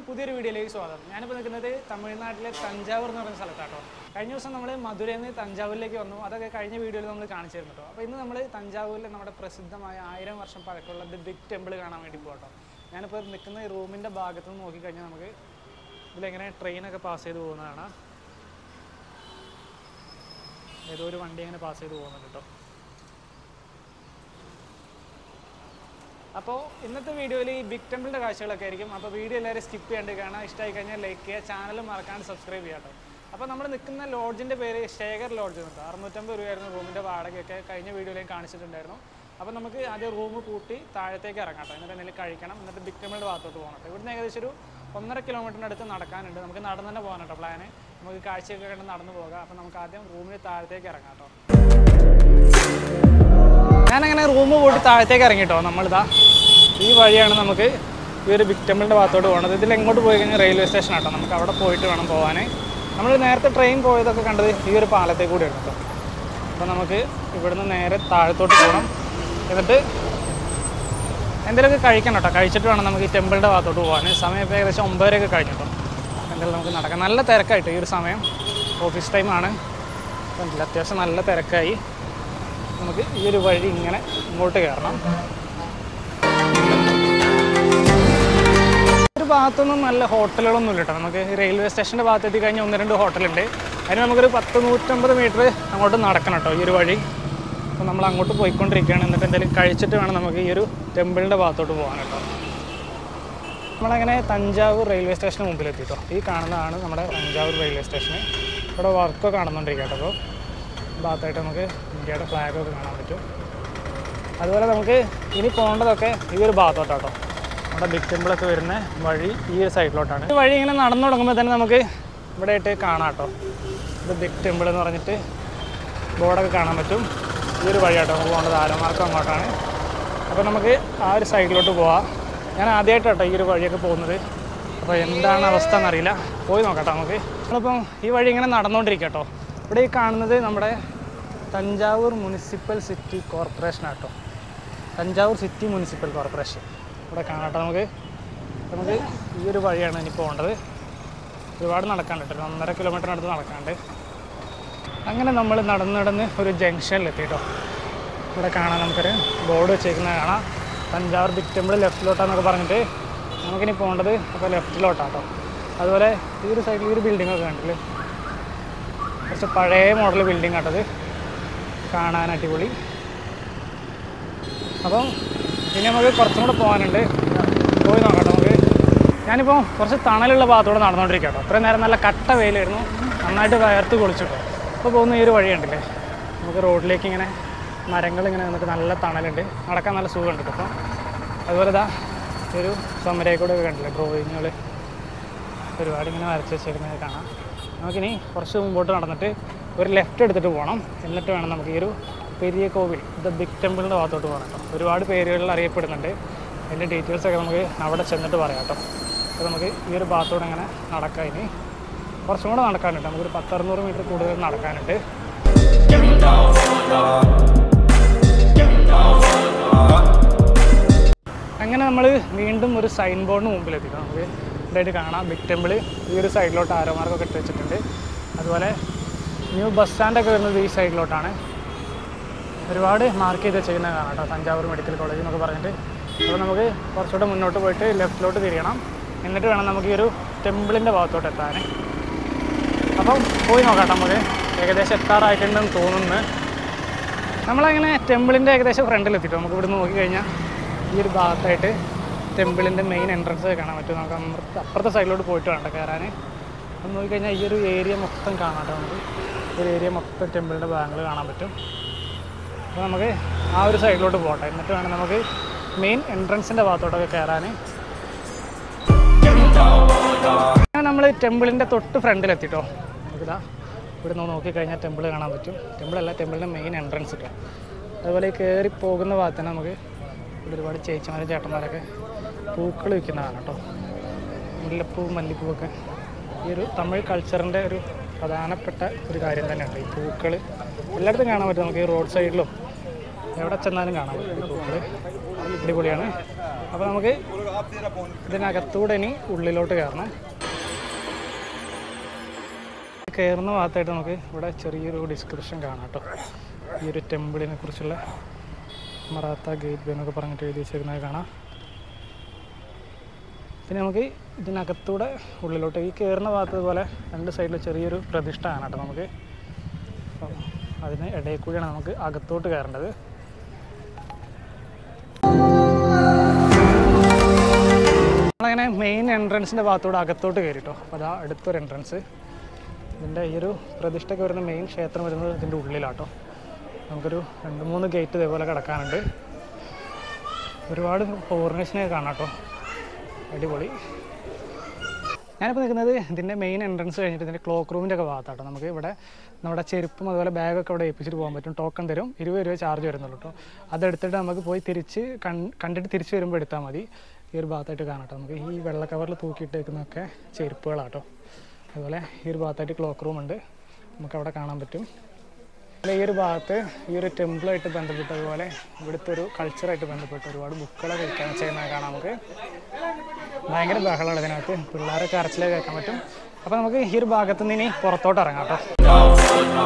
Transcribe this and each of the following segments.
പുതിയൊരു വീഡിയോയിലേക്ക് സ്വാഗതം ഞാനിപ്പോൾ നിൽക്കുന്നത് തമിഴ്നാട്ടിലെ തഞ്ചാവൂർ എന്ന് പറയുന്ന സ്ഥലത്താട്ടോ കഴിഞ്ഞ ദിവസം നമ്മൾ മധുരയിൽ നിന്ന് തഞ്ചാവൂരിലേക്ക് വന്നു അതൊക്കെ കഴിഞ്ഞ വീഡിയോയിൽ നമ്മൾ കാണിച്ചിരുന്നു കേട്ടോ അപ്പോൾ ഇന്ന് നമ്മൾ തഞ്ചാവൂരിലെ നമ്മുടെ പ്രസിദ്ധമായ ആയിരം വർഷം പഴക്കമുള്ള ദി ബിഗ് ടെമ്പിൾ കാണാൻ വേണ്ടി പോകട്ടോ ഞാനിപ്പോൾ നിൽക്കുന്ന ഈ റൂമിൻ്റെ ഭാഗത്ത് നിന്ന് നോക്കിക്കഴിഞ്ഞാൽ നമുക്ക് ഇതിലെങ്ങനെ ട്രെയിനൊക്കെ പാസ് ചെയ്ത് പോകുന്നതാണ് ഏതോ ഒരു വണ്ടി അങ്ങനെ പാസ് ചെയ്ത് പോകുന്നുണ്ട് കേട്ടോ അപ്പോൾ ഇന്നത്തെ വീഡിയോയിൽ ഈ ബിഗ് ടെമ്പിളിൻ്റെ കാഴ്ചകളൊക്കെ ആയിരിക്കും അപ്പോൾ വീഡിയോ എല്ലാവരും സ്കിപ്പ് ചെയ്യാണ്ട് കാണാൻ ഇഷ്ടമായി കഴിഞ്ഞാൽ ലൈക്ക് ചെയ്യുക ചാനൽ മറക്കാണ്ട് സബ്സ്ക്രൈബ് ചെയ്യാം കേട്ടോ അപ്പോൾ നമ്മൾ നിൽക്കുന്ന ലോഡ്ജിൻ്റെ പേര് ശേഖർ ലോഡ്ജ് എന്നുണ്ട് അറുന്നൂറ്റമ്പത് രൂപയായിരുന്നു റൂമിൻ്റെ വാടകയൊക്കെ കഴിഞ്ഞ വീഡിയോയിലും കാണിച്ചിട്ടുണ്ടായിരുന്നു അപ്പോൾ നമുക്ക് ആദ്യം റൂം കൂട്ടി താഴത്തേക്ക് ഇറങ്ങാം കേട്ടോ എന്നിട്ട് എന്തെങ്കിലും കഴിക്കണം എന്നിട്ട് ബിഗ് ടെമ്പിളിൻ്റെ ഭാഗത്തോട്ട് പോകണം കേട്ടോ ഇവിടുന്ന് ഏകദേശം ഒരു ഒന്നര കിലോമീറ്ററിൻ്റെ അടുത്ത് നടക്കാനുണ്ട് നമുക്ക് നടന്ന് തന്നെ പോകാൻ കേട്ടോ പ്ലാന് നമുക്ക് കാഴ്ചയൊക്കെ കണ്ട് നടന്നു പോകാം അപ്പോൾ നമുക്ക് ആദ്യം റൂമിന് താഴത്തേക്ക് ഇറങ്ങാം കേട്ടോ ഞാനങ്ങനെ റൂം പോയിട്ട് താഴത്തേക്ക് ഇറങ്ങിട്ടോ നമ്മളിതാ ഈ വഴിയാണ് നമുക്ക് ഈ ഒരു ബിഗ് ടെമ്പിളിൻ്റെ ഭാഗത്തോട്ട് പോകുന്നത് ഇതിൽ എങ്ങോട്ട് പോയി കഴിഞ്ഞാൽ റെയിൽവേ സ്റ്റേഷൻ ആട്ടോ നമുക്ക് അവിടെ പോയിട്ട് വേണം പോകാൻ നമ്മൾ നേരത്തെ ട്രെയിൻ പോയതൊക്കെ കണ്ടത് ഈ ഒരു പാലത്തെ കൂടിയാണ് കേട്ടോ അപ്പോൾ നമുക്ക് ഇവിടുന്ന് നേരെ താഴത്തോട്ട് പോകണം എന്നിട്ട് എന്തെങ്കിലുമൊക്കെ കഴിക്കണം കേട്ടോ കഴിച്ചിട്ട് വേണം നമുക്ക് ഈ ടെമ്പിളിൻ്റെ ഭാഗത്തോട്ട് പോകാൻ സമയം ഇപ്പോൾ ഏകദേശം ഒമ്പതരയൊക്കെ കഴിഞ്ഞിട്ടോ എന്തെങ്കിലും നമുക്ക് നടക്കാം നല്ല തിരക്കായിട്ട് ഈ ഒരു സമയം ഓഫീസ് ടൈമാണ് കണ്ടില്ല അത്യാവശ്യം നല്ല തിരക്കായി നമുക്ക് ഈ ഒരു വഴി ഇങ്ങനെ ഇങ്ങോട്ട് കയറണം ഒരു ഭാഗത്തൊന്നും നല്ല ഹോട്ടലുകളൊന്നും ഇല്ല കേട്ടോ നമുക്ക് ഈ റെയിൽവേ സ്റ്റേഷൻ്റെ ഭാഗത്ത് എത്തി കഴിഞ്ഞാൽ ഒന്ന് രണ്ട് ഹോട്ടലുണ്ട് അതിന് നമുക്കൊരു പത്ത് നൂറ്റമ്പത് മീറ്റർ അങ്ങോട്ട് നടക്കണം കേട്ടോ ഈ ഒരു വഴി അപ്പോൾ നമ്മൾ അങ്ങോട്ട് പോയിക്കൊണ്ടിരിക്കുകയാണ് എന്നിട്ട് എന്തെങ്കിലും കഴിച്ചിട്ട് വേണം നമുക്ക് ഈ ഒരു ടെമ്പിളിൻ്റെ ഭാഗത്തോട്ട് പോകാൻ കേട്ടോ നമ്മളങ്ങനെ തഞ്ചാവൂർ റെയിൽവേ സ്റ്റേഷന് മുമ്പിൽ എത്തിട്ടോ ഈ കാണുന്നതാണ് നമ്മുടെ തഞ്ചാവൂർ റെയിൽവേ സ്റ്റേഷന് ഇവിടെ വർക്കൊക്കെ നടന്നുകൊണ്ടിരിക്കുക കേട്ടോ അപ്പോൾ ഭാഗത്തായിട്ട് നമുക്ക് ഇന്ത്യയുടെ ഫ്ലാഗൊക്കെ കാണാൻ പറ്റും അതുപോലെ നമുക്ക് ഇനി പോകേണ്ടതൊക്കെ ഈ ഒരു ഭാഗത്തോട്ടാട്ടോ നമ്മുടെ ബിഗ് ടെമ്പിളൊക്കെ വരുന്ന വഴി ഈ ഒരു സൈഡിലോട്ടാണ് ഈ വഴി ഇങ്ങനെ നടന്നു തുടങ്ങുമ്പോൾ തന്നെ നമുക്ക് ഇവിടെ ആയിട്ട് കാണാം കേട്ടോ ഇത് ബിഗ് ടെമ്പിൾ എന്ന് പറഞ്ഞിട്ട് ബോർഡൊക്കെ കാണാൻ പറ്റും ഈ ഒരു വഴിയാട്ടോ നമുക്ക് പോകേണ്ടത് ആരോമാർക്കം അങ്ങോട്ടാണ് അപ്പോൾ നമുക്ക് ആ ഒരു സൈഡിലോട്ട് പോവാം ഞാൻ ആദ്യമായിട്ടാട്ടോ ഈ ഒരു വഴിയൊക്കെ പോകുന്നത് അപ്പോൾ എന്താണ് അവസ്ഥ എന്നറിയില്ല പോയി നോക്കട്ടോ നമുക്ക് നമ്മളിപ്പം ഈ വഴി ഇങ്ങനെ നടന്നുകൊണ്ടിരിക്കുക കേട്ടോ ഇവിടെ ഈ കാണുന്നത് നമ്മുടെ തഞ്ചാവൂർ മുനിസിപ്പൽ സിറ്റി കോർപ്പറേഷൻ ആട്ടോ തഞ്ചാവൂർ സിറ്റി മുനിസിപ്പൽ കോർപ്പറേഷൻ ഇവിടെ കാണാട്ടോ നമുക്ക് നമുക്ക് ഈ ഒരു വഴിയാണ് ഇനി പോകേണ്ടത് ഒരുപാട് നടക്കാണ്ട് കേട്ടോ ഒരു ഒന്നര കിലോമീറ്ററിനടുത്ത് നടക്കാണ്ട് അങ്ങനെ നമ്മൾ നടന്ന് നടന്ന് ഒരു ജംഗ്ഷനിലെത്തി കേട്ടോ ഇവിടെ കാണാൻ നമുക്കൊരു ബോർഡ് വെച്ചേക്കുന്നത് കാണാം തഞ്ചാവൂർ ബിഗ് ടെമ്പിൾ ലെഫ്റ്റിലോട്ടാന്നൊക്കെ പറഞ്ഞിട്ട് നമുക്കിനി പോകേണ്ടത് അപ്പോൾ ലെഫ്റ്റിലോട്ടാട്ടോ അതുപോലെ ഈ ഒരു സൈഡിൽ ഈ ഒരു ബിൽഡിംഗ് ഒക്കെ കണ്ടില്ലേ കുറച്ച് പഴയ മോഡൽ ബിൽഡിംഗ് ആട്ടത് കാണാൻ അടിപൊളി അപ്പം ഇനി നമുക്ക് കുറച്ചും കൂടെ പോകാനുണ്ട് പോയി നോക്കട്ടെ നമുക്ക് ഞാനിപ്പോൾ കുറച്ച് തണലുള്ള ഭാഗത്തൂടെ നടന്നുകൊണ്ടിരിക്കുക കേട്ടോ അത്രയും നേരം നല്ല കട്ട വെയിലായിരുന്നു നന്നായിട്ട് വയർത്ത് കുളിച്ചിട്ടോ ഇപ്പോൾ പോകുന്ന ഈ ഒരു വഴി കണ്ടില്ലേ നമുക്ക് റോഡിലേക്ക് ഇങ്ങനെ മരങ്ങൾ ഇങ്ങനെ നിന്നിട്ട് നല്ല തണലുണ്ട് നടക്കാൻ നല്ല സുഖമുണ്ട് കേട്ടോ അപ്പം അതുപോലെ ഇതാ ഈ ഒരു സമരയെ കണ്ടില്ലേ ഡ്രോയിങ്ങുകൾ ഒരുപാട് ഇങ്ങനെ വരച്ച് വെച്ചേക്കുന്നത് കാണാം നമുക്കിനി കുറച്ച് മുമ്പോട്ട് നടന്നിട്ട് ഒരു ലെഫ്റ്റ് എടുത്തിട്ട് പോകണം എന്നിട്ട് വേണം നമുക്ക് ഈ ഒരു പെരിയ കോവിൽ ദ ബിഗ് ടെമ്പിളിൻ്റെ ഭാഗത്തോട്ട് പോകണം കേട്ടോ ഒരുപാട് പേരുകളിൽ അറിയപ്പെടുന്നുണ്ട് അതിൻ്റെ ഡീറ്റെയിൽസൊക്കെ നമുക്ക് അവിടെ ചെന്നിട്ട് പറയാം കേട്ടോ അപ്പോൾ നമുക്ക് ഈ ഒരു ഭാഗത്തോടെ ഇങ്ങനെ നടക്കാം ഇനി കുറച്ചും കൂടെ നടക്കാനുണ്ട് നമുക്കൊരു പത്തറുന്നൂറ് മീറ്റർ കൂടുതൽ നടക്കാനുണ്ട് അങ്ങനെ നമ്മൾ വീണ്ടും ഒരു സൈൻ ബോർഡിന് മുമ്പിലെത്തി നമുക്ക് ഇതായിട്ട് കാണാം ബിഗ് ടെമ്പിൾ ഈ ഒരു സൈഡിലോട്ട് ആരോമാർക്കൊക്കെ ഇട്ട് വെച്ചിട്ടുണ്ട് അതുപോലെ ന്യൂ ബസ് സ്റ്റാൻഡൊക്കെ വരുന്നത് ഈ സൈഡിലോട്ടാണ് ഒരുപാട് മാർക്ക് ചെയ്ത് വെച്ചിരിക്കുന്നത് കാണാം കേട്ടോ തഞ്ചാവൂർ മെഡിക്കൽ കോളേജ് എന്നൊക്കെ പറഞ്ഞിട്ട് അപ്പോൾ നമുക്ക് കുറച്ചുകൂടെ മുന്നോട്ട് പോയിട്ട് ലെഫ്റ്റിലോട്ട് തിരിയണം എന്നിട്ട് വേണം നമുക്ക് ഈ ഒരു ടെമ്പിളിൻ്റെ ഭാഗത്തോട്ട് എത്താൻ അപ്പം പോയി നോക്കാം നമുക്ക് ഏകദേശം എത്താറായിട്ടുണ്ടെന്ന് തോന്നുന്നു നമ്മളങ്ങനെ ടെമ്പിളിൻ്റെ ഏകദേശം ഫ്രണ്ടിലെത്തിട്ടോ നമുക്ക് ഇവിടെ നോക്കിക്കഴിഞ്ഞാൽ ഈ ഒരു ഭാഗത്തായിട്ട് ടെമ്പിളിൻ്റെ മെയിൻ എൻട്രൻസ് കാണാൻ പറ്റും നമുക്ക് അമൃത്ത് അപ്പുറത്തെ സൈഡിലോട്ട് പോയിട്ട് വേണ്ട കയറാൻ അപ്പം നോക്കിക്കഴിഞ്ഞാൽ ഈ ഒരു ഏരിയ മൊത്തം കാണാം കേട്ടോ നമുക്ക് ഈ ഒരു ഏരിയ മൊത്തം ടെമ്പിളിൻ്റെ ഭാഗങ്ങൾ കാണാൻ പറ്റും അപ്പോൾ നമുക്ക് ആ ഒരു സൈഡിലോട്ട് പോകട്ടെ എന്നിട്ട് വേണം നമുക്ക് മെയിൻ എൻട്രൻസിൻ്റെ ഭാഗത്തോട്ടൊക്കെ കയറാൻ അങ്ങനെ നമ്മൾ ടെമ്പിളിൻ്റെ തൊട്ട് ഫ്രണ്ടിലെത്തിട്ടോ നമുക്കിതാ ഇവിടെ നിന്ന് നോക്കിക്കഴിഞ്ഞാൽ ടെമ്പിൾ കാണാൻ പറ്റും ടെമ്പിളല്ല ടെമ്പിളിൻ്റെ മെയിൻ എൻട്രൻസ് കിട്ടും അതുപോലെ ഈ കയറി പോകുന്ന ഭാഗത്ത് തന്നെ നമുക്ക് ഇവിടെ ഒരുപാട് ചേച്ചിമാരും ചേട്ടന്മാരൊക്കെ പൂക്കൾ വിൽക്കുന്നതാണ് കേട്ടോ മുല്ലപ്പൂ മല്ലിപ്പൂവൊക്കെ ഈ ഒരു തമിഴ് കൾച്ചറിൻ്റെ ഒരു പ്രധാനപ്പെട്ട ഒരു കാര്യം തന്നെയാണ് ഈ പൂക്കൾ എല്ലായിടത്തും കാണാൻ പറ്റും നമുക്ക് ഈ റോഡ് സൈഡിലും എവിടെ ചെന്നാലും കാണാൻ പറ്റും ഈ പൂക്കൾ അടിപൊളിയാണ് അപ്പോൾ നമുക്ക് ഇതിനകത്തൂടെ ഇനി ഉള്ളിലോട്ട് കയറണം കയറുന്ന ഭാഗത്തായിട്ട് നമുക്ക് ഇവിടെ ചെറിയൊരു ഡിസ്ക്രിപ്ഷൻ കാണാം കേട്ടോ ഈ ഒരു ടെമ്പിളിനെ കുറിച്ചുള്ള മറാത്ത ഗേറ്റ് വേ എന്നൊക്കെ പറഞ്ഞിട്ട് എഴുതി വെച്ചേക്കുന്നത് കാണാം പിന്നെ നമുക്ക് ഇതിനകത്തൂടെ ഉള്ളിലോട്ട് ഈ കയറുന്ന ഭാഗത്ത് പോലെ രണ്ട് സൈഡിൽ ചെറിയൊരു പ്രതിഷ്ഠ ആണ് കേട്ടോ നമുക്ക് അപ്പം അതിന് ഇടയിൽ കൂടിയാണ് നമുക്ക് അകത്തോട്ട് കയറേണ്ടത് നമ്മളങ്ങനെ മെയിൻ എൻട്രൻസിൻ്റെ ഭാഗത്തൂടെ അകത്തോട്ട് കയറിട്ടോ അപ്പോൾ അതാ അടുത്തൊരു എൻട്രൻസ് ഇതിൻ്റെ ഈ ഒരു പ്രതിഷ്ഠയ്ക്ക് വരുന്ന മെയിൻ ക്ഷേത്രം വരുന്നത് ഇതിൻ്റെ ഉള്ളിലാട്ടോ നമുക്കൊരു രണ്ട് മൂന്ന് ഗേറ്റ് ഇതേപോലെ കിടക്കാനുണ്ട് ഒരുപാട് ഫോറിനേഴ്സിനെ കാണാം കേട്ടോ അടിപൊളി ഞാനിപ്പോൾ നിൽക്കുന്നത് ഇതിൻ്റെ മെയിൻ എൻട്രൻസ് കഴിഞ്ഞിട്ട് ഇതിൻ്റെ ക്ലോക്ക് റൂമിൻ്റെ ഒക്കെ ഭാഗത്താട്ടോ നമുക്ക് ഇവിടെ നമ്മുടെ ചെരുപ്പും അതുപോലെ ബാഗൊക്കെ ഇവിടെ ഏൽപ്പിച്ചിട്ട് പോകാൻ പറ്റും ടോക്കൺ തരും ഇരുപത് രൂപ ചാർജ് വരുന്നുള്ളൂ കേട്ടോ അതെടുത്തിട്ട് നമുക്ക് പോയി തിരിച്ച് കൺ കണ്ടിട്ട് തിരിച്ച് വരുമ്പോൾ എടുത്താൽ മതി ഈ ഒരു ഭാഗത്തായിട്ട് കാണാം കേട്ടോ നമുക്ക് ഈ വെള്ള കവറിൽ തൂക്കിയിട്ടേക്കുന്നതൊക്കെ ചെരുപ്പുകളാട്ടോ അതുപോലെ ഈ ഒരു ഭാഗത്തായിട്ട് ക്ലോക്ക് റൂം ഉണ്ട് നമുക്ക് അവിടെ കാണാൻ പറ്റും അതുപോലെ ഈ ഒരു ഭാഗത്ത് ഈ ഒരു ടെമ്പിളായിട്ട് ബന്ധപ്പെട്ട് അതുപോലെ ഇവിടുത്തെ ഒരു കൾച്ചറായിട്ട് ബന്ധപ്പെട്ട് ഒരുപാട് ബുക്കുകളൊക്കെ വിൽക്കാൻ ചെയ്യുന്നത് കാണാം നമുക്ക് ഭയങ്കര ബഹളമാണ് ഇതിനകത്ത് പിള്ളേരൊക്കെ അരച്ചിലേ കേൾക്കാൻ പറ്റും അപ്പോൾ നമുക്ക് ഈ ഒരു ഭാഗത്ത് നിന്ന് ഇനി പുറത്തോട്ട് ഇറങ്ങാം കേട്ടോ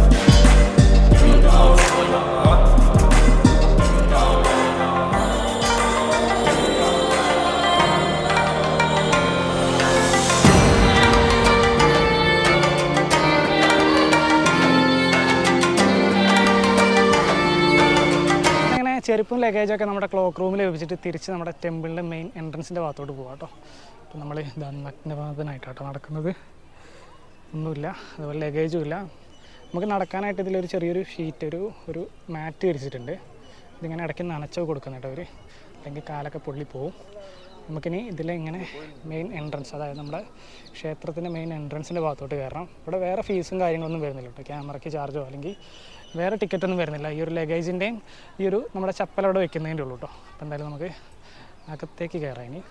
അങ്ങനെ ചെരുപ്പും ലഗേജൊക്കെ നമ്മുടെ ക്ലോക്ക് റൂമിൽ വെച്ചിട്ട് തിരിച്ച് നമ്മുടെ ടെമ്പിളിൻ്റെ മെയിൻ എൻട്രൻസിൻ്റെ ഭാഗത്തോട്ട് പോകാം കേട്ടോ അപ്പോൾ നമ്മൾ ഇതാ നഗ്നപാതനായിട്ടാട്ടോ നടക്കുന്നത് ഒന്നുമില്ല അതുപോലെ ലഗേജും ഇല്ല നമുക്ക് നടക്കാനായിട്ട് ഇതിലൊരു ചെറിയൊരു ഷീറ്റ് ഒരു ഒരു മാറ്റ് വിരിച്ചിട്ടുണ്ട് ഇതിങ്ങനെ ഇടയ്ക്ക് നനച്ച് കൊടുക്കുന്ന കേട്ടോ അവർ അല്ലെങ്കിൽ കാലൊക്കെ പൊള്ളി പോവും നമുക്കിനി ഇതിലിങ്ങനെ മെയിൻ എൻട്രൻസ് അതായത് നമ്മുടെ ക്ഷേത്രത്തിൻ്റെ മെയിൻ എൻട്രൻസിൻ്റെ ഭാഗത്തോട്ട് കയറണം ഇവിടെ വേറെ ഫീസും കാര്യങ്ങളൊന്നും വരുന്നില്ല കേട്ടോ ക്യാമറയ്ക്ക് ചാർജോ അല്ലെങ്കിൽ വേറെ ടിക്കറ്റ് ഒന്നും വരുന്നില്ല ഈ ഒരു ലഗേജിൻ്റെയും ഈ ഒരു നമ്മുടെ ചപ്പൽ അവിടെ വെക്കുന്നതിൻ്റെ ഉള്ളൂ കേട്ടോ അപ്പോൾ എന്തായാലും നമുക്ക് അകത്തേക്ക് കയറാം ഇനി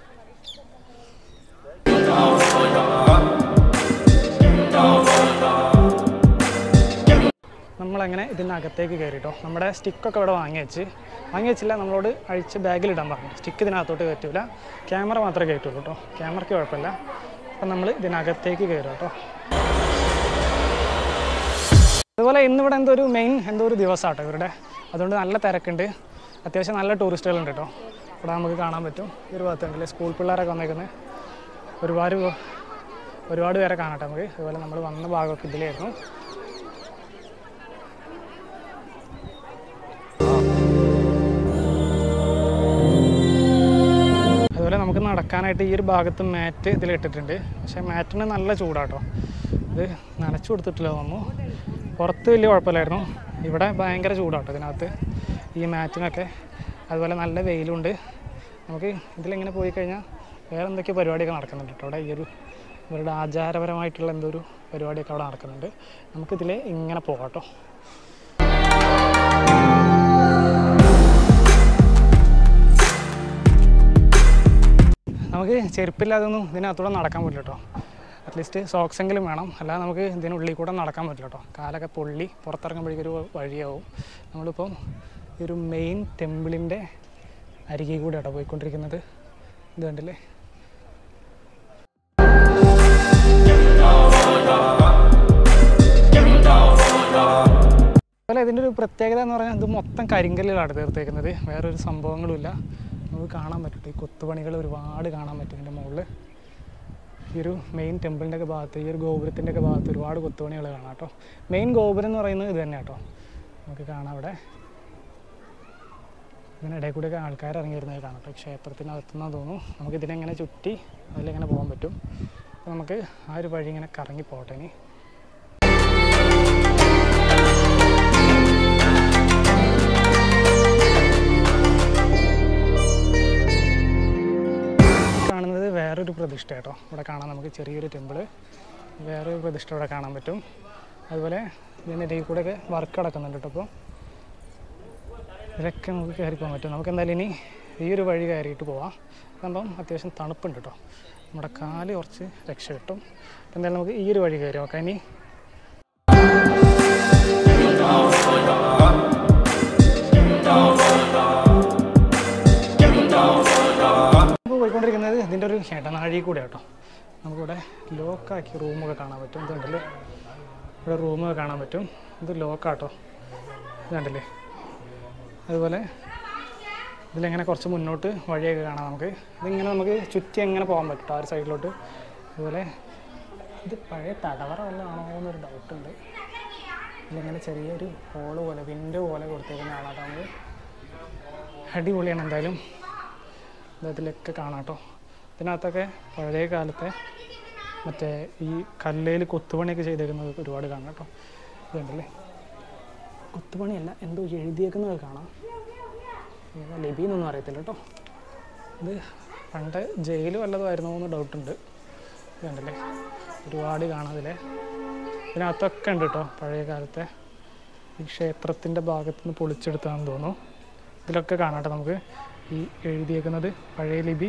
നമ്മളങ്ങനെ ഇതിനകത്തേക്ക് കയറിട്ടോ നമ്മുടെ സ്റ്റിക്കൊക്കെ ഇവിടെ വാങ്ങി വെച്ച് വാങ്ങി വെച്ചില്ല നമ്മളോട് അഴിച്ച് ബാഗിലിടാൻ പറഞ്ഞു സ്റ്റിക്ക് ഇതിനകത്തോട്ട് കയറ്റൂല ക്യാമറ മാത്രമേ കയറ്റുള്ളൂ കേട്ടോ ക്യാമറയ്ക്ക് കുഴപ്പമില്ല അപ്പം നമ്മൾ ഇതിനകത്തേക്ക് കയറും കേട്ടോ അതുപോലെ ഇന്നിവിടെ എന്തോ ഒരു മെയിൻ എന്തോ ഒരു ദിവസമാട്ടോ ഇവരുടെ അതുകൊണ്ട് നല്ല തിരക്കുണ്ട് അത്യാവശ്യം നല്ല ടൂറിസ്റ്റുകളുണ്ട് കേട്ടോ ഇവിടെ നമുക്ക് കാണാൻ പറ്റും ഈ ഒരു ഭാഗത്തുണ്ടല്ലേ സ്കൂൾ പിള്ളേരൊക്കെ വന്നേക്കുന്നത് ഒരുപാട് ഒരുപാട് പേരെ കാണട്ടെ നമുക്ക് അതുപോലെ നമ്മൾ വന്ന ഭാഗമൊക്കെ ഇതിലായിരുന്നു അതുപോലെ നമുക്ക് നടക്കാനായിട്ട് ഈ ഒരു ഭാഗത്ത് മാറ്റ് ഇതിൽ ഇട്ടിട്ടുണ്ട് പക്ഷേ മാറ്റിന് നല്ല ചൂടാട്ടോ ഇത് നനച്ചു കൊടുത്തിട്ടില്ല തോന്നുന്നു പുറത്ത് വലിയ കുഴപ്പമില്ലായിരുന്നു ഇവിടെ ഭയങ്കര ചൂടാട്ടോ ഇതിനകത്ത് ഈ മാറ്റിനൊക്കെ അതുപോലെ നല്ല വെയിലുണ്ട് നമുക്ക് ഇതിലിങ്ങനെ പോയി കഴിഞ്ഞാൽ വേറെ എന്തൊക്കെയോ പരിപാടിയൊക്കെ നടക്കുന്നുണ്ട് കേട്ടോ അവിടെ ഈ ഒരു ഇവരുടെ ആചാരപരമായിട്ടുള്ള എന്തോ ഒരു പരിപാടിയൊക്കെ അവിടെ നടക്കുന്നുണ്ട് നമുക്കിതിൽ ഇങ്ങനെ പോകാം കേട്ടോ നമുക്ക് ചെരുപ്പില്ലാതൊന്നും ഇതിനകത്തൂടെ നടക്കാൻ പറ്റില്ല കേട്ടോ അറ്റ്ലീസ്റ്റ് സോക്സ് എങ്കിലും വേണം അല്ലാതെ നമുക്ക് ഇതിനുള്ളിൽ കൂടെ നടക്കാൻ പറ്റില്ല കേട്ടോ കാലൊക്കെ പൊള്ളി പുറത്തിറങ്ങുമ്പോഴേക്കൊരു വഴിയാവും നമ്മളിപ്പം ഈ ഒരു മെയിൻ ടെമ്പിളിൻ്റെ അരികെ കൂടെ കേട്ടോ പോയിക്കൊണ്ടിരിക്കുന്നത് ഇത് കണ്ടില്ലേ അതുപോലെ ഇതിൻ്റെ ഒരു പ്രത്യേകത എന്ന് പറഞ്ഞാൽ ഇത് മൊത്തം കരിങ്കല്ലിലാണ് തീർത്തേക്കുന്നത് വേറൊരു സംഭവങ്ങളുമില്ല നമുക്ക് കാണാൻ പറ്റും ഈ കൊത്തുപണികൾ ഒരുപാട് കാണാൻ പറ്റും ഇതിൻ്റെ മുകളിൽ ഈ ഒരു മെയിൻ ടെമ്പിളിൻ്റെ ഒക്കെ ഭാഗത്ത് ഈ ഒരു ഗോപുരത്തിൻ്റെ ഒക്കെ ഭാഗത്ത് ഒരുപാട് കൊത്തുപണികൾ കാണാം കേട്ടോ മെയിൻ ഗോപുരം എന്ന് പറയുന്നത് ഇത് തന്നെ കേട്ടോ നമുക്ക് കാണാം അവിടെ ഇതിന് ഇടയിൽ കൂടെയൊക്കെ ആൾക്കാർ ഇറങ്ങി വരുന്നത് കാണാം കേട്ടോ ക്ഷേത്രത്തിനകത്തുനിന്ന് തോന്നുന്നു നമുക്ക് ഇതിനെങ്ങനെ ചുറ്റി അതിലെങ്ങനെ പോകാൻ പറ്റും അപ്പോൾ നമുക്ക് ആ ഒരു വഴി ഇങ്ങനെ കറങ്ങി പോകട്ടെ ഇനി കാണുന്നത് വേറൊരു പ്രതിഷ്ഠ കേട്ടോ ഇവിടെ കാണാം നമുക്ക് ചെറിയൊരു ടെമ്പിള് വേറൊരു പ്രതിഷ്ഠ ഇവിടെ കാണാൻ പറ്റും അതുപോലെ ഇതിൻ്റെ ഇടയിൽ കൂടെയൊക്കെ വർക്ക് നടക്കുന്നുണ്ട് കേട്ടോ അപ്പോൾ ഇതൊക്കെ നമുക്ക് കയറി പോകാൻ പറ്റും നമുക്ക് എന്തായാലും ഇനി ഈ ഒരു വഴി കയറിയിട്ട് പോവാം സംഭവം അത്യാവശ്യം തണുപ്പുണ്ട് കേട്ടോ നമ്മുടെ കാല് കുറച്ച് രക്ഷ കിട്ടും അപ്പോൾ എന്തായാലും നമുക്ക് ഈ ഒരു വഴി കയറി നോക്കാം ഇനി വഴി കൂടെ കേട്ടോ നമുക്കിവിടെ ലോക്കാക്കി റൂമൊക്കെ കാണാൻ പറ്റും ഇതുണ്ടല്ലേ ഇവിടെ റൂമൊക്കെ കാണാൻ പറ്റും ഇത് ലോക്കാട്ടോ ഇതുണ്ടല്ലേ അതുപോലെ ഇതിലെങ്ങനെ കുറച്ച് മുന്നോട്ട് വഴിയൊക്കെ കാണാം നമുക്ക് ഇതിങ്ങനെ നമുക്ക് ചുറ്റി എങ്ങനെ പോകാൻ പറ്റും ആ ഒരു സൈഡിലോട്ട് അതുപോലെ ഇത് പഴയ തടവറ വല്ലതും ആണോ എന്നൊരു ഡൗട്ടുണ്ട് ഇതിലിങ്ങനെ ചെറിയൊരു ഹോള് പോലെ വിൻഡോ പോലെ കൊടുത്തേക്കുന്ന കാണാട്ടോ നമുക്ക് അടിപൊളിയാണ് എന്തായാലും ഇതിലൊക്കെ കാണാം കേട്ടോ ഇതിനകത്തൊക്കെ പഴയ കാലത്തെ മറ്റേ ഈ കല്ലേൽ കൊത്തുപണിയൊക്കെ ചെയ്തേക്കുന്നത് ഒരുപാട് കാണാം കേട്ടോ ഇതുണ്ടല്ലേ കൊത്തുപണിയല്ല എന്തോ എഴുതിയേക്കുന്നത് കാണാം ഏതാ ലിപിന്നൊന്നും അറിയത്തില്ല കേട്ടോ ഇത് പണ്ട് ജയിൽ വല്ലതുമായിരുന്നോ എന്ന് ഡൗട്ടുണ്ട് ഇതുണ്ടല്ലേ ഒരുപാട് കാണാം അതിലെ ഇതിനകത്തൊക്കെ ഉണ്ട് കേട്ടോ പഴയ കാലത്തെ ഈ ക്ഷേത്രത്തിൻ്റെ ഭാഗത്ത് നിന്ന് പൊളിച്ചെടുത്താണെന്ന് തോന്നുന്നു ഇതിലൊക്കെ കാണാട്ടെ നമുക്ക് ഈ എഴുതിയേക്കുന്നത് പഴയ ലിപി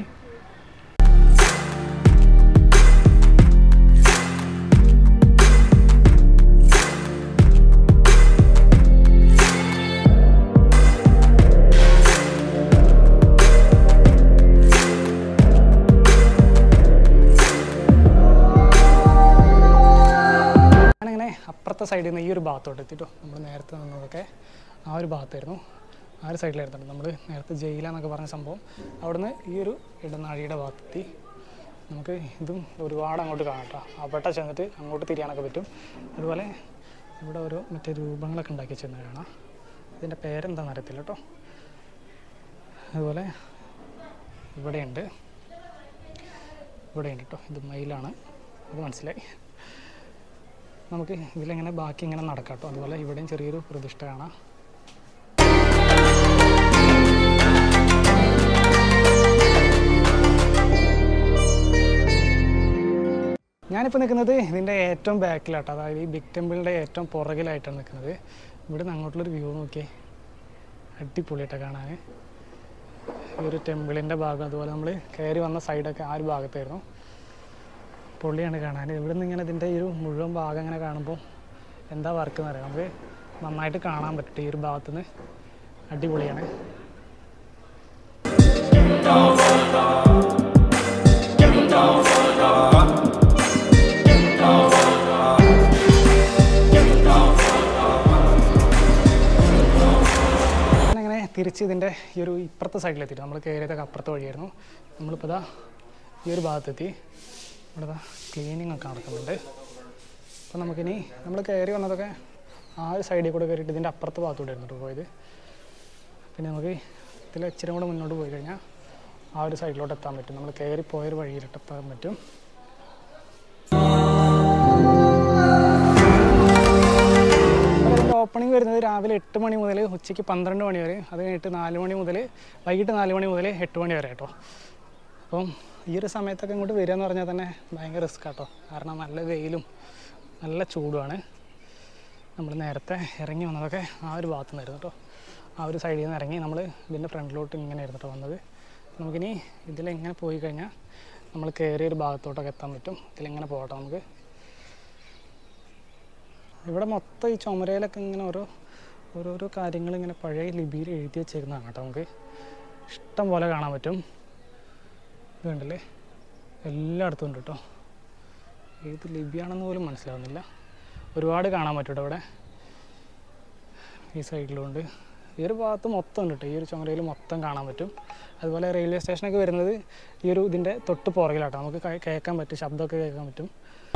ഞാനിങ്ങനെ അപ്പുറത്തെ സൈഡിൽ നിന്ന് ഈ ഒരു ഭാഗത്തോട്ട് എത്തിട്ടോ നമ്മൾ നേരത്തെ നിന്നതൊക്കെ ആ ഒരു ഭാഗത്തായിരുന്നു ആ ഒരു സൈഡിലായിരുന്നു നമ്മൾ നേരത്തെ ജയിലെന്നൊക്കെ പറഞ്ഞ സംഭവം അവിടുന്ന് ഈ ഒരു ഇടനാഴിയുടെ ഭാഗത്തെത്തി നമുക്ക് ഇതും ഒരുപാട് അങ്ങോട്ട് കാണാം കേട്ടോ അവിടെ ചെന്നിട്ട് അങ്ങോട്ട് തിരിയാനൊക്കെ പറ്റും അതുപോലെ ഇവിടെ ഓരോ മറ്റേ രൂപങ്ങളൊക്കെ ഉണ്ടാക്കി വെച്ചിരുന്നത് കാണാം ഇതിൻ്റെ പേരെന്താണെന്ന് അറിയത്തില്ല കേട്ടോ അതുപോലെ ഇവിടെയുണ്ട് ഇവിടെയുണ്ട് കേട്ടോ ഇത് മയിലാണ് അത് മനസ്സിലായി നമുക്ക് ഇതിലെങ്ങനെ ബാക്കി ഇങ്ങനെ നടക്കാം കേട്ടോ അതുപോലെ ഇവിടെയും ചെറിയൊരു പ്രതിഷ്ഠ കാണാം ഞാനിപ്പോൾ നിൽക്കുന്നത് ഇതിൻ്റെ ഏറ്റവും ബാക്കിലാട്ടോ അതായത് ഈ ബിഗ് ടെമ്പിളിൻ്റെ ഏറ്റവും പുറകിലായിട്ടാണ് നിൽക്കുന്നത് ഇവിടെ നിന്ന് അങ്ങോട്ടുള്ളൊരു വ്യൂ നോക്കിയേ അടിപൊളിയായിട്ടാണ് കാണാൻ ഈ ഒരു ടെമ്പിളിൻ്റെ ഭാഗം അതുപോലെ നമ്മൾ കയറി വന്ന സൈഡൊക്കെ ആ ഒരു ഭാഗത്തായിരുന്നു പൊള്ളിയാണ് കാണാൻ ഇവിടെ നിന്ന് ഇങ്ങനെ ഇതിൻ്റെ ഈ ഒരു മുഴുവൻ ഭാഗം ഇങ്ങനെ കാണുമ്പോൾ എന്താ വർക്ക് എന്ന് അറിയാം നമുക്ക് നന്നായിട്ട് കാണാൻ പറ്റും ഈ ഒരു ഭാഗത്തുനിന്ന് അടിപൊളിയാണ് ഞാനങ്ങനെ തിരിച്ച് ഇതിൻ്റെ ഈ ഒരു ഇപ്പുറത്തെ സൈഡിലെത്തിയിട്ട് നമ്മൾ കയറിയതൊക്കെ അപ്പുറത്തെ വഴിയായിരുന്നു നമ്മളിപ്പോൾ ഇതാ ഈ ഒരു ഭാഗത്തെത്തി ഇവിടെ ദാ ക്ലീനിങ് ഒക്കെ നടക്കുന്നുണ്ട് അപ്പോൾ നമുക്കിനി നമ്മൾ കയറി വന്നതൊക്കെ ആ ഒരു സൈഡിൽ കൂടെ കയറിയിട്ട് ഇതിൻ്റെ അപ്പുറത്തെ ഭാഗത്തൂടെ ആയിരുന്നു കേട്ടോ പോയത് പിന്നെ നമുക്ക് ഇതിൽ ഇച്ചിരി കൂടെ മുന്നോട്ട് പോയി കഴിഞ്ഞാൽ ആ ഒരു സൈഡിലോട്ട് എത്താൻ പറ്റും നമ്മൾ കയറി പോയൊരു വഴിയിലോട്ട് എത്താൻ പറ്റും ഇതിൻ്റെ ഓപ്പണിംഗ് വരുന്നത് രാവിലെ എട്ട് മണി മുതൽ ഉച്ചയ്ക്ക് പന്ത്രണ്ട് മണി വരെ അത് കഴിഞ്ഞിട്ട് നാല് മണി മുതൽ വൈകിട്ട് നാല് മണി മുതൽ എട്ട് മണി വരെ കേട്ടോ അപ്പം ഈ ഒരു സമയത്തൊക്കെ ഇങ്ങോട്ട് വരിക എന്ന് പറഞ്ഞാൽ തന്നെ ഭയങ്കര റിസ്ക് കേട്ടോ കാരണം നല്ല വെയിലും നല്ല ചൂടുമാണ് നമ്മൾ നേരത്തെ ഇറങ്ങി വന്നതൊക്കെ ആ ഒരു ഭാഗത്തു നിന്നായിരുന്നു കേട്ടോ ആ ഒരു സൈഡിൽ നിന്ന് ഇറങ്ങി നമ്മൾ ഇതിൻ്റെ ഫ്രണ്ടിലോട്ട് ഇങ്ങനെ ആയിരുന്നു കേട്ടോ വന്നത് നമുക്കിനി ഇതിലെങ്ങനെ പോയി കഴിഞ്ഞാൽ നമ്മൾ കയറിയ ഒരു ഭാഗത്തോട്ടൊക്കെ എത്താൻ പറ്റും ഇതിലെങ്ങനെ പോകട്ടെ നമുക്ക് ഇവിടെ മൊത്തം ഈ ചുമരയിലൊക്കെ ഇങ്ങനെ ഓരോ ഓരോരോ കാര്യങ്ങൾ ഇങ്ങനെ പഴയ ലിപിയിൽ എഴുതി വെച്ചേക്കുന്നതാണ് കേട്ടോ നമുക്ക് ഇഷ്ടം പോലെ കാണാൻ പറ്റും ഇത് കണ്ടില്ലേ എല്ലായിടത്തും ഉണ്ട് കേട്ടോ ഏത് ലിപിയാണെന്ന് പോലും മനസ്സിലാവുന്നില്ല ഒരുപാട് കാണാൻ പറ്റും കേട്ടോ ഇവിടെ ഈ സൈഡിലുണ്ട് ഈ ഒരു ഭാഗത്ത് മൊത്തം ഉണ്ട് കേട്ടോ ഈ ഒരു ചുമരയിൽ മൊത്തം കാണാൻ പറ്റും അതുപോലെ റെയിൽവേ സ്റ്റേഷനൊക്കെ വരുന്നത് ഈ ഒരു ഇതിൻ്റെ തൊട്ട് പുറകിലാട്ടോ നമുക്ക് കേ- കേൾക്കാൻ പറ്റും ശബ്ദമൊക്കെ കേൾക്കാൻ പറ്റും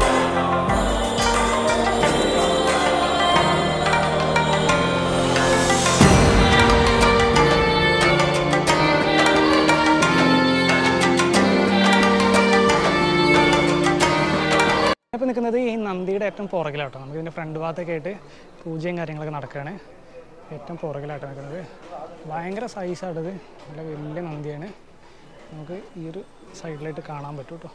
ഇപ്പോൾ നിൽക്കുന്നത് ഈ നന്ദിയുടെ ഏറ്റവും പുറകിലാട്ടോ നമുക്ക് ഇതിൻ്റെ ഫ്രണ്ട് ഭാഗത്തൊക്കെ ആയിട്ട് പൂജയും കാര്യങ്ങളൊക്കെ നടക്കുകയാണ് ഏറ്റവും പുറകിലായിട്ട് നിൽക്കുന്നത് ഭയങ്കര സൈസായിട്ടത് നല്ല വലിയ നന്ദിയാണ് നമുക്ക് ഈ ഒരു സൈഡിലായിട്ട് കാണാൻ പറ്റും കേട്ടോ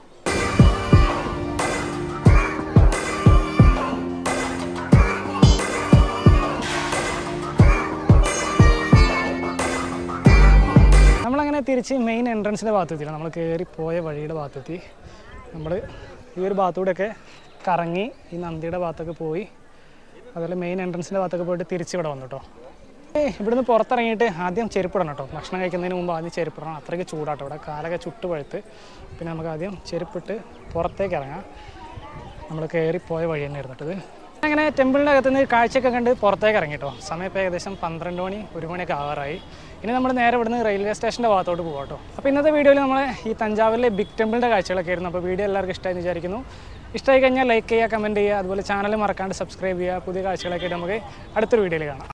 നമ്മളങ്ങനെ തിരിച്ച് മെയിൻ എൻട്രൻസിൻ്റെ ഭാഗത്തെത്തിയില്ല നമ്മൾ കയറി പോയ വഴിയുടെ ഭാഗത്തെത്തി നമ്മൾ ഈ ഒരു ഭാഗത്തൂടെയൊക്കെ കറങ്ങി ഈ നന്ദിയുടെ ഭാഗത്തൊക്കെ പോയി അതുപോലെ മെയിൻ എൻട്രൻസിൻ്റെ ഭാഗത്തൊക്കെ പോയിട്ട് തിരിച്ച് ഇവിടെ വന്നു കേട്ടോ ഏയ് ഇവിടുന്ന് പുറത്തിറങ്ങിയിട്ട് ആദ്യം ചെരുപ്പിടണം കേട്ടോ ഭക്ഷണം കഴിക്കുന്നതിന് മുമ്പ് ആദ്യം ചെരുപ്പിടണം അത്രയ്ക്ക് ചൂടാട്ടോ ഇവിടെ കാലൊക്കെ ചുട്ട് പഴുത്ത് പിന്നെ നമുക്ക് ആദ്യം ചെരുപ്പിട്ട് പുറത്തേക്ക് ഇറങ്ങാം നമ്മൾ കയറി പോയ വഴി തന്നെ ഇരുന്നിട്ടത് അങ്ങനെ ടെമ്പിളിൻ്റെ അകത്ത് നിന്ന് കാഴ്ചയൊക്കെ കണ്ട് പുറത്തേക്ക് ഇറങ്ങി കേട്ടോ സമയം ഇപ്പോൾ ഏകദേശം പന്ത്രണ്ട് മണി ഒരു മണിയൊക്കെ ആവാറായി ഇനി നമ്മൾ നേരെ ഇവിടുന്ന് റെയിൽവേ സ്റ്റേഷൻ്റെ ഭാഗത്തോട്ട് പോകാം കേട്ടോ അപ്പോൾ ഇന്നത്തെ വീഡിയോയിൽ നമ്മൾ ഈ തഞ്ചാവൂരിലെ ബിഗ് ടെമ്പിളിൻ്റെ കാഴ്ചകളൊക്കെ ആയിരുന്നു അപ്പോൾ വീഡിയോ എല്ലാവർക്കും ഇഷ്ടമായി വിചാരിക്കുന്നു ഇഷ്ടമായി കഴിഞ്ഞാൽ ലൈക്ക് ചെയ്യുക കമൻറ്റ് ചെയ്യുക അതുപോലെ ചാനൽ മറക്കാണ്ട് സബ്സ്ക്രൈബ് ചെയ്യുക പുതിയ കാഴ്ചകളൊക്കെ ആയിട്ട് നമുക്ക് അടുത്തൊരു വീഡിയോയിൽ കാണാം